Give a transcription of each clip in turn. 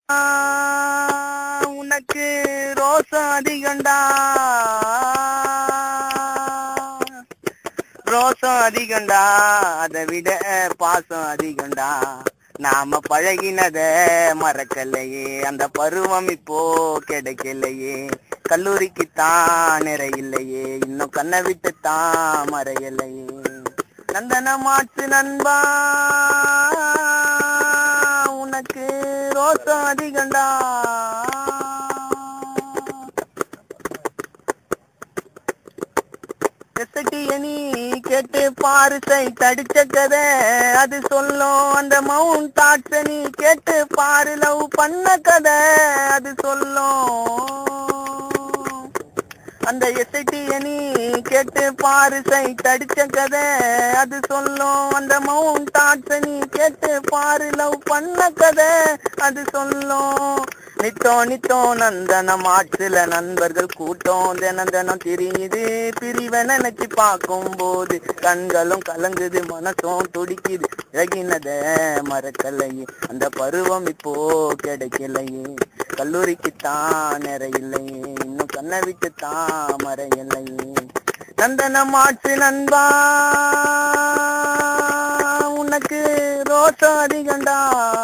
உனக்கு ரோசம் அதிகண்டா ரோசம் அதிகண்டா அதை விட பாசம் அதிகண்டா நாம பழகினத மறக்கலையே அந்த பருவம் இப்போ கிடைக்கலையே கல்லூரிக்கு தான் நிறையில்லையே இன்னும் கண்ணை விட்டு தான் மறையலையே நந்தன மாற்று நண்பா உனக்கு ரோசம் அதிகண்டா எசட்டிய நீ கேட்டு பாரு சை தடிச்ச கதை அது சொல்லும் அந்த மவுண்ட் தாட்ஸ நீ கேட்டு பாரு லவ் பண்ண கதை அது சொல்லும் அந்த எஸ்ஐடிய நீ கேட்டு பாரு சை தடிச்ச கதை அது சொல்லும் அந்த மவுண்ட் தாட்ஸ நீ கேட்டு பாரு லவ் பண்ண கதை அது சொல்லும் நித்தோ நித்தோ நந்தனம் ஆற்றுல நண்பர்கள் கூட்டம் தினம் தினம் தெரியுது பிரிவை நினைச்சு பார்க்கும் போது கண்களும் கலங்குது மனசும் துடிக்குது இழகினத மறக்கலையே அந்த பருவம் இப்போ கிடைக்கலையே கல்லூரிக்கு தான் நிறையில்லையே இன்னும் கண்ணை விட்டு தான் மறையலையே நந்தனம் ஆற்று நண்பா உனக்கு ரோசம் அதிகண்டா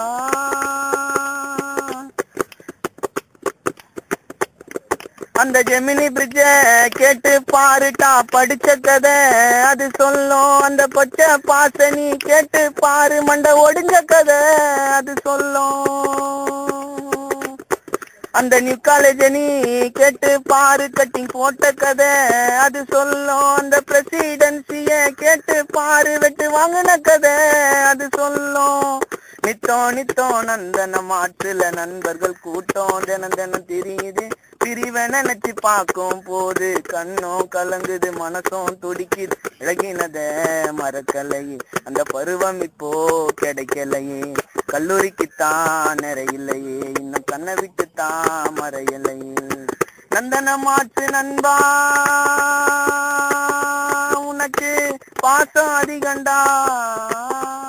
அந்த ஜெமினி பிரிட்ஜ கேட்டு பாருட்டா படிச்ச கதை அது சொல்லும் அந்த பச்சை பாசனி கேட்டு பாரு மண்டை ஒடிஞ்ச கதை அது சொல்லும் அந்த நியூ காலேஜ் நீ கேட்டு பாரு கட்டிங் போட்ட கதை அது சொல்லும் அந்த பிரசிடென்சிய கேட்டு பாரு வெட்டு வாங்கின கதை அது சொல்லும் நித்தோ நித்தோ நந்தனம் ஆற்றுல நண்பர்கள் கூட்டம் தினம் தினம் தெரியுது பிரிவை நினைச்சு பார்க்கும் போது கண்ணும் கலங்குது மனசும் துடிக்குது இழகினத மறக்கலையே அந்த பருவம் இப்போ கிடைக்கலையே கல்லூரிக்கு தான் நிறையில்லையே இன்னும் கண்ணை விட்டு தான் மறையலையே நந்தனமாச்சு நண்பா உனக்கு பாசம் அதிகண்டா